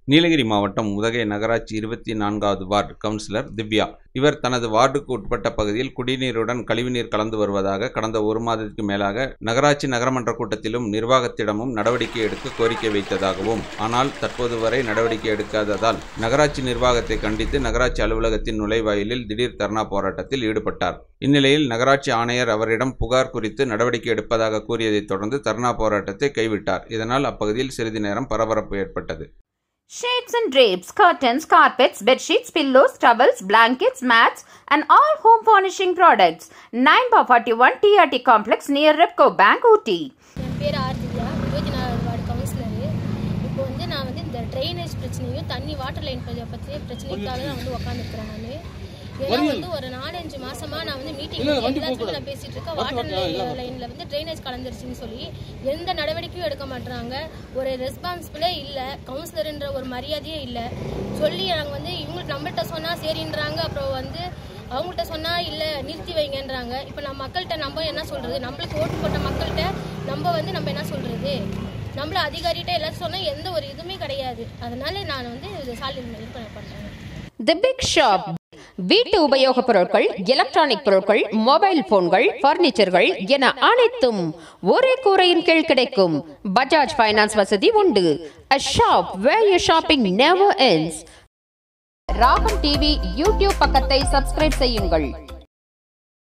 நீலகிரி மாவட்டம் உதகை நகராட்சி இருபத்தி நான்காவது வார்டு கவுன்சிலர் திவ்யா இவர் தனது வார்டுக்கு உட்பட்ட பகுதியில் குடிநீருடன் கழிவுநீர் கலந்து வருவதாக கடந்த ஒரு மாதத்திற்கு மேலாக நகராட்சி நகரமன்ற கூட்டத்திலும் நிர்வாகத்திடமும் நடவடிக்கை எடுக்க கோரிக்கை வைத்ததாகவும் ஆனால் தற்போது வரை நடவடிக்கை எடுக்காததால் நகராட்சி நிர்வாகத்தை கண்டித்து நகராட்சி அலுவலகத்தின் நுழைவாயிலில் திடீர் தர்ணா போராட்டத்தில் ஈடுபட்டார் இந்நிலையில் நகராட்சி ஆணையர் அவரிடம் புகார் குறித்து நடவடிக்கை எடுப்பதாக கூறியதைத் தொடர்ந்து தர்ணா போராட்டத்தை கைவிட்டார் இதனால் அப்பகுதியில் சிறிது நேரம் பரபரப்பு ஏற்பட்டது Shades and drapes, curtains, carpets, bedsheets, pillows, towels, blankets, mats, and all home furnishing products. 9 by 41 TRT Complex near Repco Bank, Ooty. என் பேர் ஆர்த்தியா இருபத்தி நாலாவது வார்டு கவுன்சிலரு இப்போ வந்து நான் வந்து இந்த ட்ரைனேஜ் பிரச்சனையும் தண்ணி வாட்டர் லைன் பற்றிய பிரச்சனைக்காக தான் வந்து உட்காந்துருக்கிறேன் நான் ஏன்னா வந்து ஒரு நாலஞ்சு மாசமா நான் வந்து மீட்டிங் எல்லாத்துக்கும் நான் பேசிட்டு இருக்கேன் வாட்டர் லைன்ல வந்து ட்ரைனேஜ் கலந்துருச்சுன்னு சொல்லி எந்த நடவடிக்கையும் எடுக்க மாட்டாங்க ஒரு ரெஸ்பான்சிபிளே இல்லை கவுன்சிலர்ன்ற ஒரு மரியாதையே இல்லை சொல்லி நாங்கள் வந்து இவங்க நம்மள்கிட்ட சொன்னால் சரின்றாங்க அப்புறம் வந்து அவங்கள்ட்ட சொன்னா இல்ல நிறுத்தி வைங்கன்றாங்க இப்போ நம்ம மக்கள்கிட்ட நம்ம என்ன சொல்றது நம்மளுக்கு ஓட்டு போட்ட மக்கள்கிட்ட நம்ம வந்து நம்ம என்ன சொல்றது நம்மள அதிகாரிகிட்ட எல்லாரும் சொன்னா எந்த ஒரு இதுவுமே கிடையாது அதனால நான் வந்து இது சாலை விற்பனை பண்றேன் The Big Shop. வீட்டு உபயோகப் பொருட்கள் எலக்ட்ரானிக் பொருட்கள் மொபைல் போன்கள் பர்னிச்சர்கள் என அனைத்தும் ஒரே கூரையின் கீழ் கிடைக்கும் பஜாஜ் ஃபைனான்ஸ் வசதி உண்டு A shop where your shopping never ends. Raagam TV YouTube பக்கத்தை சப்ஸ்கிரைப் செய்யுங்கள்